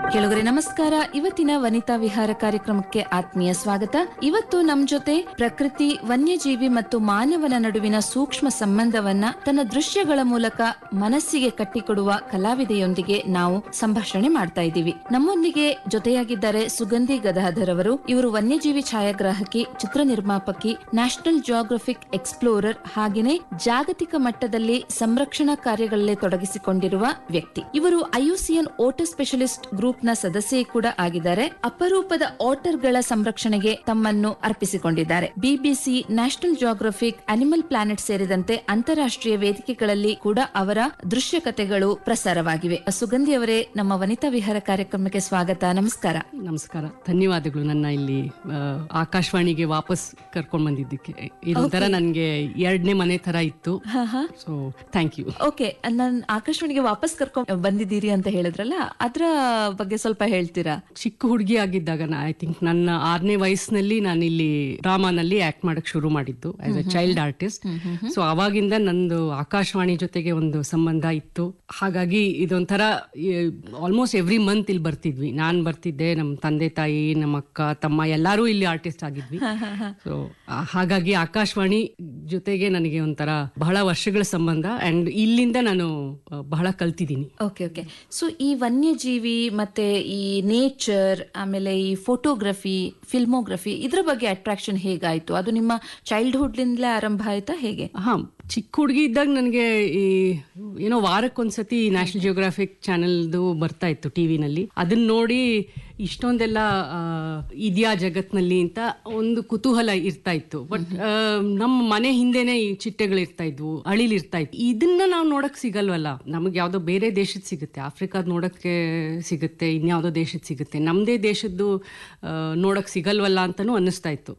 ಕೆಲವರೇ ನಮಸ್ಕಾರ ಇವತ್ತಿನ ವನಿತಾ ವಿಹಾರ ಕಾರ್ಯಕ್ರಮಕ್ಕೆ ಆತ್ಮೀಯ ಸ್ವಾಗತ ಇವತ್ತು ನಮ್ ಜೊತೆ ಪ್ರಕೃತಿ ವನ್ಯಜೀವಿ ಮತ್ತು ಮಾನವನ ನಡುವಿನ ಸೂಕ್ಷ್ಮ ಸಂಬಂಧವನ್ನ ತನ್ನ ದೃಶ್ಯಗಳ ಮೂಲಕ ಮನಸ್ಸಿಗೆ ಕಟ್ಟಿಕೊಡುವ ಕಲಾವಿದೆಯೊಂದಿಗೆ ನಾವು ಸಂಭಾಷಣೆ ಮಾಡ್ತಾ ಇದ್ದೀವಿ ನಮ್ಮೊಂದಿಗೆ ಜೊತೆಯಾಗಿದ್ದಾರೆ ಸುಗಂಧಿ ಗದಾಧರ್ ಅವರು ಇವರು ವನ್ಯಜೀವಿ ಛಾಯಾಗ್ರಾಹಕಿ ಚಿತ್ರ ನಿರ್ಮಾಪಕಿ ನ್ಯಾಷನಲ್ ಜಿಯೋಗ್ರಫಿಕ್ ಎಕ್ಸ್ಪ್ಲೋರರ್ ಹಾಗೆಯೇ ಜಾಗತಿಕ ಮಟ್ಟದಲ್ಲಿ ಸಂರಕ್ಷಣಾ ಕಾರ್ಯಗಳಲ್ಲಿ ತೊಡಗಿಸಿಕೊಂಡಿರುವ ವ್ಯಕ್ತಿ ಇವರು ಐಯುಸಿಎನ್ ಓಟರ್ ಸ್ಪೆಷಲಿಸ್ಟ್ ಗ್ರೂಪ್ ನ ಸದಸ್ಯೆ ಕೂಡ ಆಗಿದ್ದಾರೆ ಅಪರೂಪದ ಆಟರ್ ಗಳ ಸಂರಕ್ಷಣೆಗೆ ತಮ್ಮನ್ನು ಅರ್ಪಿಸಿಕೊಂಡಿದ್ದಾರೆ BBC National Geographic Animal Planet ಸೇರಿದಂತೆ ಅಂತಾರಾಷ್ಟ್ರೀಯ ವೇದಿಕೆಗಳಲ್ಲಿ ಕೂಡ ಅವರ ದೃಶ್ಯ ಕಥೆಗಳು ಪ್ರಸಾರವಾಗಿವೆ ಸುಗಂಧಿ ಅವರೇ ನಮ್ಮ ವನಿತಾ ವಿಹಾರ ಕಾರ್ಯಕ್ರಮಕ್ಕೆ ಸ್ವಾಗತ ನಮಸ್ಕಾರ ನಮಸ್ಕಾರ ಧನ್ಯವಾದಗಳು ನನ್ನ ಇಲ್ಲಿ ಆ, ಆಕಾಶವಾಣಿಗೆ ವಾಪಸ್ ಕರ್ಕೊಂಡ್ ಬಂದಿದ್ದಕ್ಕೆ ಇದೊಂಥರ ನನ್ಗೆ ಎರಡನೇ ಮನೆ ತರ ಇತ್ತು ಸೊ ಥ್ಯಾಂಕ್ ಯು ಓಕೆ ನಾನು ಆಕಾಶವಾಣಿಗೆ ವಾಪಸ್ ಕರ್ಕೊಂಡ್ ಬಂದಿದ್ದೀರಿ ಅಂತ ಹೇಳಿದ್ರಲ್ಲ ಅದ್ರ ಬಗ್ಗೆ ಸ್ವಲ್ಪ ಹೇಳ್ತೀರಾ ಚಿಕ್ಕ ಹುಡುಗಿ ಆಗಿದ್ದಾಗ ಐ ಥಿಂಕ್ ನನ್ನ ಆರನೇ ವಯಸ್ಸಿನಲ್ಲಿ ನಾನು ಇಲ್ಲಿ ಡ್ರಾಮಾನಲ್ಲಿ ಆಕ್ಟ್ ಮಾಡಕ್ ಶುರು ಮಾಡಿದ್ದು as a child artist so ಅವಾಗಿಂದ ನಂದು ಆಕಾಶವಾಣಿ ಜೊತೆಗೆ ಒಂದು ಸಂಬಂಧ ಇತ್ತು ಹಾಗಾಗಿ ಇದೊಂಥರ ಆಲ್ಮೋಸ್ಟ್ ಎವ್ರಿ ಮಂತ್ ಇಲ್ಲಿ ಬರ್ತಿದ್ವಿ ನಾನ್ ಬರ್ತಿದ್ದೆ ನಮ್ಮ ತಂದೆ ತಾಯಿ ನಮ್ಮ ಅಕ್ಕ ತಮ್ಮ ಎಲ್ಲಾರು ಇಲ್ಲಿ ಆರ್ಟಿಸ್ಟ್ ಆಗಿದ್ವಿ ಸೊ ಹಾಗಾಗಿ ಆಕಾಶವಾಣಿ ಜೊತೆಗೆ ನನಗೆ ಒಂಥರ ಬಹಳ ವರ್ಷಗಳ ಸಂಬಂಧ ಅಂಡ್ ಇಲ್ಲಿಂದ ನಾನು ಆ, ಬಹಳ ಕಲ್ತಿದ್ದೀನಿ ಓಕೆ ಓಕೆ ಸೊ ಈ ವನ್ಯಜೀವಿ ಮತ್ತೆ ಈ ನೇಚರ್ ಆಮೇಲೆ ಈ ಫೋಟೋಗ್ರಫಿ ಫಿಲ್ಮೋಗ್ರಫಿ ಇದ್ರ ಬಗ್ಗೆ ಅಟ್ರಾಕ್ಷನ್ ಹೇಗಾಯ್ತು ಅದು ನಿಮ್ಮ ಚೈಲ್ಡ್ಹುಡ್ಲಿಂದಲೇ ಆರಂಭ ಆಯ್ತಾ ಹೇಗೆ ಹಾ ಚಿಕ್ಕ ಹುಡುಗಿ ಇದ್ದಾಗ ನನಗೆ ಈ ಏನೋ ವಾರಕ್ಕೊಂದ್ಸತಿ ನ್ಯಾಷನಲ್ ಜಿಯೋಗ್ರಾಫಿಕ್ ಚಾನೆಲ್ದು ಬರ್ತಾ ಇತ್ತು ಟಿವಿನಲ್ಲಿ ಅದನ್ನ ನೋಡಿ ಇಷ್ಟೊಂದೆಲ್ಲ ಆ, ಇದ್ಯಾ ಜಗತ್ನಲ್ಲಿ ಅಂತ ಒಂದು ಕುತೂಹಲ ಇರ್ತಾ ಇತ್ತು ಬಟ್ ನಮ್ಮ ಮನೆ ಹಿಂದೆನೆ ಈ ಚಿಟ್ಟೆಗಳು ಇರ್ತಾ ಇದ್ವು ಅಳಿಲ್ ಇರ್ತಾ ಇತ್ತು ಇದನ್ನ ನಾವು ನೋಡಕ್ ಸಿಗಲ್ವಲ್ಲ ನಮಗೆ ಯಾವ್ದೋ ಬೇರೆ ದೇಶದ ಸಿಗುತ್ತೆ ಆಫ್ರಿಕಾದ ನೋಡಕ್ಕೆ ಸಿಗುತ್ತೆ ಇನ್ಯಾವುದೋ ದೇಶದ ಸಿಗುತ್ತೆ ನಮ್ದೇ ದೇಶದ್ದು ಆ, ನೋಡಕ್ ಸಿಗಲ್ವಲ್ಲ ಅಂತಾನು ಅನ್ನಿಸ್ತಾ ಇತ್ತು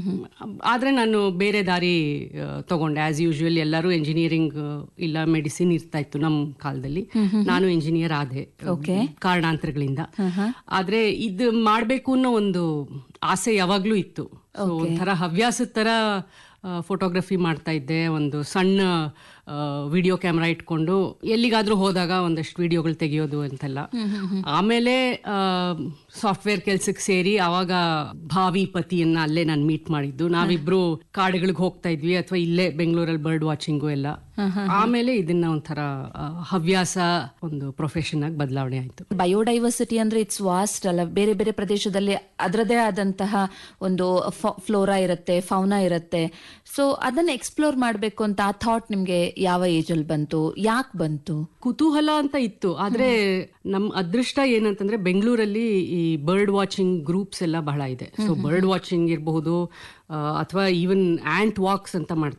ಆದ್ರೆ ನಾನು ಬೇರೆ ದಾರಿ ಆ, ತಗೊಂಡೆ ಆಸ್ ಯೂಶುವಲ್ ಎಲ್ಲರೂ ಎಂಜಿನಿಯರಿಂಗ್ ಇಲ್ಲ ಮೆಡಿಸಿನ್ ಇರ್ತಾ ಇತ್ತು ನಮ್ಮ ಕಾಲದಲ್ಲಿ ನಾನು ಇಂಜಿನಿಯರ್ ಆದೆ ಕಾರಣಾಂತರಗಳಿಂದ ಆದ್ರೆ ಇದು ಮಾಡ್ಬೇಕು ಅನ್ನೋ ಒಂದು ಆಸೆ ಯಾವಾಗ್ಲೂ ಇತ್ತು ಸೊ ಒಂಥರ ಹವ್ಯಾಸದ ತರ ಫೋಟೋಗ್ರಫಿ ಮಾಡ್ತಾ ಇದ್ದೆ ಒಂದು ಸಣ್ಣ ವಿಡಿಯೋ ಕ್ಯಾಮ್ರಾ ಇಟ್ಕೊಂಡು ಎಲ್ಲಿಗಾದ್ರೂ ಹೋದಾಗ ಒಂದಷ್ಟು ವಿಡಿಯೋಗಳು ತೆಗೆಯೋದು ಅಂತೆಲ್ಲ ಆಮೇಲೆ ಸಾಫ್ಟ್ವೇರ್ ಕೆಲ್ಸಕ್ಕೆ ಸೇರಿ ಅವಾಗ ಭಾವಿ ಪತಿಯನ್ನ ಅಲ್ಲೇ ನಾನು ಮೀಟ್ ಮಾಡಿದ್ದು ನಾವಿಬ್ರು ಕಾಡುಗಳಿಗೆ ಹೋಗ್ತಾ ಇದ್ವಿ ಅಥವಾ ಇಲ್ಲೇ ಬೆಂಗಳೂರಲ್ಲಿ ಬರ್ಡ್ ವಾಚಿಂಗು ಎಲ್ಲ ಆಮೇಲೆ ಇದನ್ನ ಒಂಥರ ಆ, ಹವ್ಯಾಸ ಒಂದು ಪ್ರೊಫೆಷನ್ ಆಗಿ ಬದಲಾವಣೆ ಆಯ್ತು ಬಯೋಡೈವರ್ಸಿಟಿ ಅಂದ್ರೆ ಇಟ್ಸ್ ವಾಸ್ಟ್ ಅಲ್ಲ ಬೇರೆ ಬೇರೆ ಪ್ರದೇಶದಲ್ಲಿ ಅದರದೇ ಆದಂತಹ ಒಂದು ಫ್ಲೋರಾ ಇರುತ್ತೆ ಫೌನಾ ಇರುತ್ತೆ ಸೊ ಅದನ್ನ ಎಕ್ಸ್ಪ್ಲೋರ್ ಮಾಡ್ಬೇಕು ಅಂತ ಆ ಥಾಟ್ ನಿಮ್ಗೆ ಯಾವ ಏಜ್ ಅಲ್ಲಿ ಬಂತು ಯಾಕೆ ಬಂತು ಕುತೂಹಲ ಅಂತ ಇತ್ತು ಆದ್ರೆ ನಮ್ ಅದೃಷ್ಟ ಏನಂತಂದ್ರೆ ಬೆಂಗಳೂರಲ್ಲಿ ಈ ಬರ್ಡ್ ವಾಚಿಂಗ್ ಗ್ರೂಪ್ಸ್ ಎಲ್ಲ ಬಹಳ ಇದೆ ಸೊ ಬರ್ಡ್ ವಾಚಿಂಗ್ ಇರಬಹುದು ಅಥವಾ ಈವನ್ ಆಂಟ್ ವಾಕ್ಸ್ ಅಂತ ಮಾಡ್ತಾರೆ